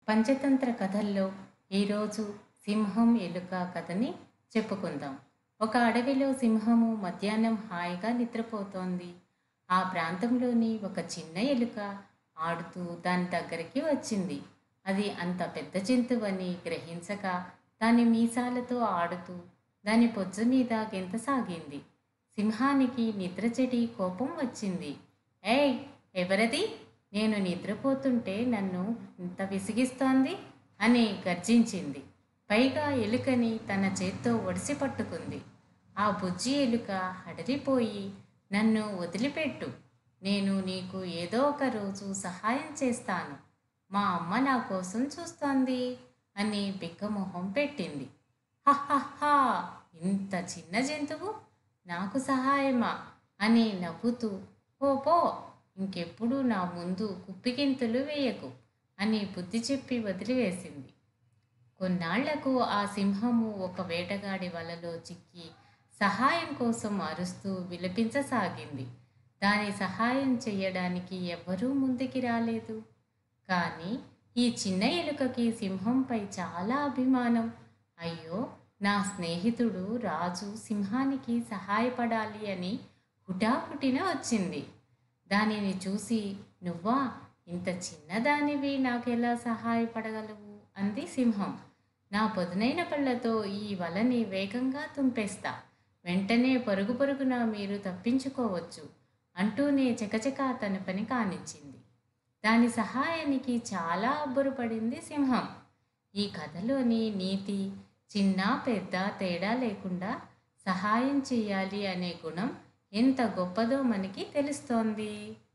పంచతంత్ర కథల్లో ఈరోజు సింహం ఎలుక కథని చెప్పుకుందాం ఒక అడవిలో సింహము మధ్యాహ్నం హాయిగా నిద్రపోతోంది ఆ ప్రాంతంలోని ఒక చిన్న ఎలుక ఆడుతూ దాని దగ్గరికి వచ్చింది అది అంత పెద్ద జంతువని గ్రహించక దాని మీసాలతో ఆడుతూ దాని పొజ్జు మీద గెంతసాగింది సింహానికి నిద్ర చెడి కోపం వచ్చింది ఏయ్ ఎవరది నేను నిద్రపోతుంటే నన్ను ఇంత విసిగిస్తోంది అని గర్జించింది పైగా ఎలుకని తన చేత్తో ఒడిసి పట్టుకుంది ఆ బుజ్జి ఎలుక హడలిపోయి నన్ను వదిలిపెట్టు నేను నీకు ఏదో ఒక రోజు సహాయం చేస్తాను మా అమ్మ నా కోసం చూస్తోంది అని బిక్కమొహం పెట్టింది హహహా ఇంత చిన్న జంతువు నాకు సహాయమా అని నవ్వుతూ పో పో ఇంకెప్పుడు నా ముందు కుప్పిగింతులు వేయకు అని బుద్ధి చెప్పి వదిలివేసింది కొన్నాళ్లకు ఆ సింహము ఒక వేటగాడి వలలో చిక్కి సహాయం కోసం అరుస్తూ విలపించసాగింది దాని సహాయం చెయ్యడానికి ఎవ్వరూ ముందుకి రాలేదు కానీ ఈ చిన్న ఎలుకకి సింహంపై చాలా అభిమానం అయ్యో నా స్నేహితుడు రాజు సింహానికి సహాయపడాలి అని హుటాహుటిన వచ్చింది దానిని చూసి నువ్వా ఇంత చిన్నదానివి నాకెలా సహాయపడగలవు అంది సింహం నా పొదునైన పళ్ళతో ఈ వలని వేగంగా తుంపేస్తా వెంటనే పరుగు పరుగున మీరు తప్పించుకోవచ్చు అంటూనే చకచకా తన పని కానిచ్చింది దాని సహాయానికి చాలా అబ్బురపడింది సింహం ఈ కథలోని నీతి చిన్న పెద్ద తేడా లేకుండా సహాయం చేయాలి అనే గుణం ఎంత గొప్పదో మనకి తెలుస్తోంది